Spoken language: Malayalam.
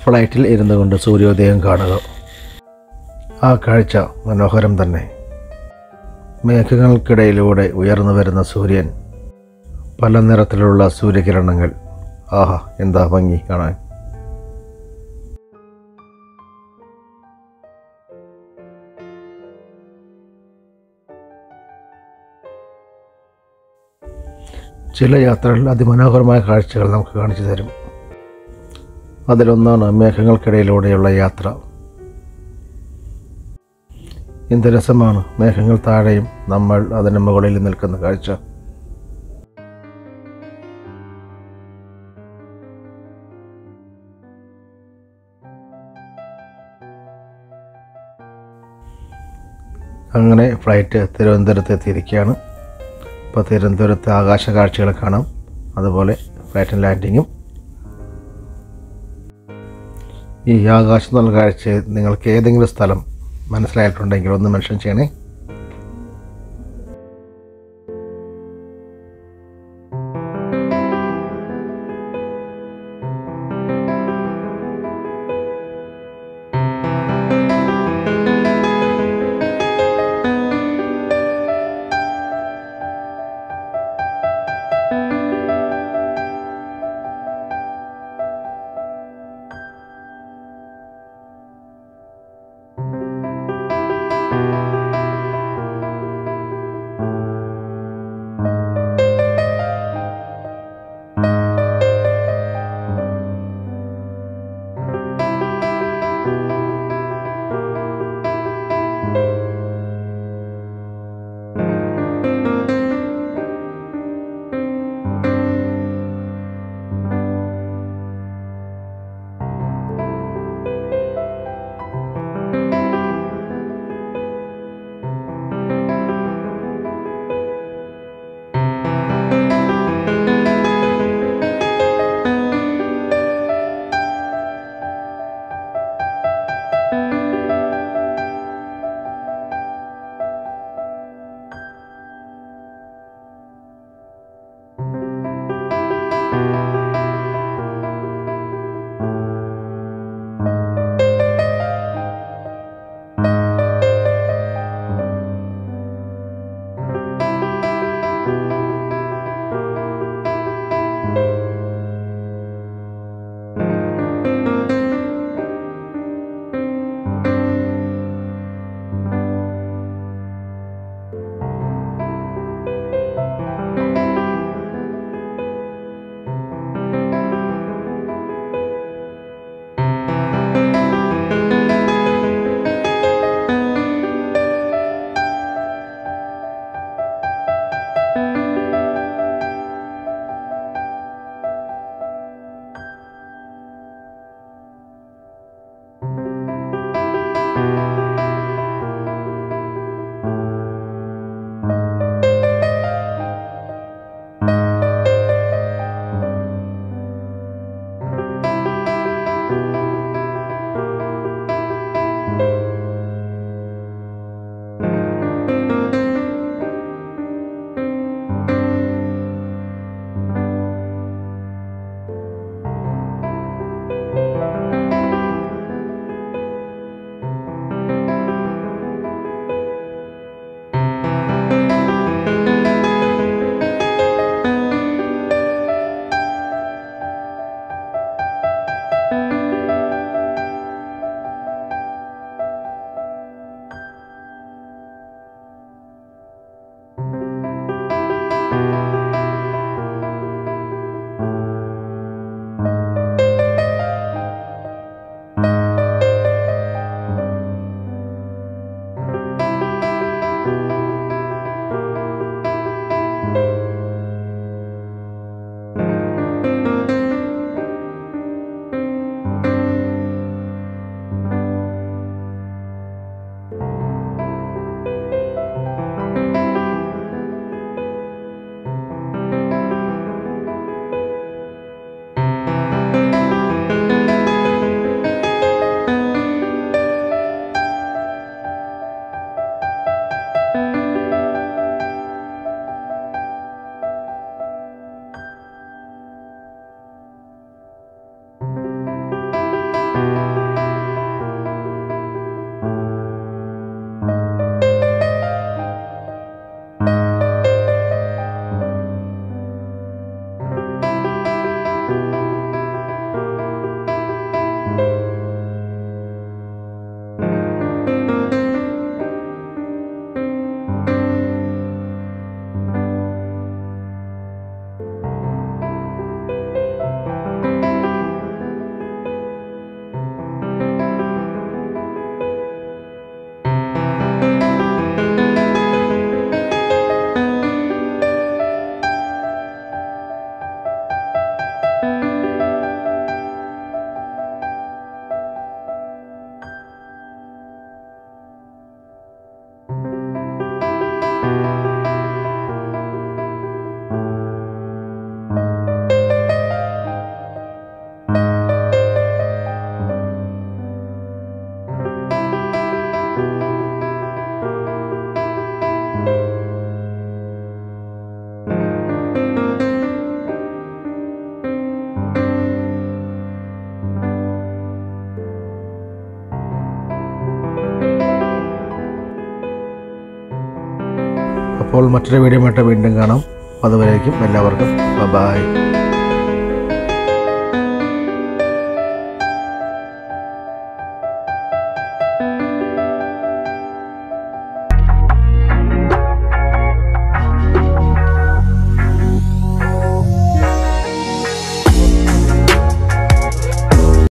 ഫ്ലൈറ്റിൽ ഇരുന്നു കൊണ്ട് സൂര്യോദയം കാണുക ആ കാഴ്ച മനോഹരം തന്നെ മേഘങ്ങൾക്കിടയിലൂടെ ഉയർന്നു വരുന്ന സൂര്യൻ പല നിറത്തിലുള്ള സൂര്യകിരണങ്ങൾ ആഹാ എന്താ ഭംഗി കാണാൻ ചില യാത്രകൾ അതിമനോഹരമായ കാഴ്ചകൾ നമുക്ക് കാണിച്ചു തരും അതിലൊന്നാണ് മേഘങ്ങൾക്കിടയിലൂടെയുള്ള യാത്ര എന്ത് രസമാണ് മേഘങ്ങൾ താഴെയും നമ്മൾ അതിന് മുകളിൽ നിൽക്കുന്ന കാഴ്ച അങ്ങനെ ഫ്ലൈറ്റ് തിരുവനന്തപുരത്ത് എത്തിയിരിക്കുകയാണ് ഇപ്പോൾ തിരുവനന്തപുരത്ത് ആകാശ കാഴ്ചകൾ കാണാം അതുപോലെ ഫ്ലൈറ്റ് ലാൻഡിങ്ങും ഈ ആകാശം എന്നുള്ള കാഴ്ച നിങ്ങൾക്ക് ഏതെങ്കിലും സ്ഥലം മനസ്സിലായിട്ടുണ്ടെങ്കിൽ ഒന്ന് മെൻഷൻ ചെയ്യണേ അപ്പോൾ മറ്റൊരു വീഡിയോ ആയിട്ട് വീണ്ടും കാണാം അതുവരേക്കും എല്ലാവർക്കും ബൈ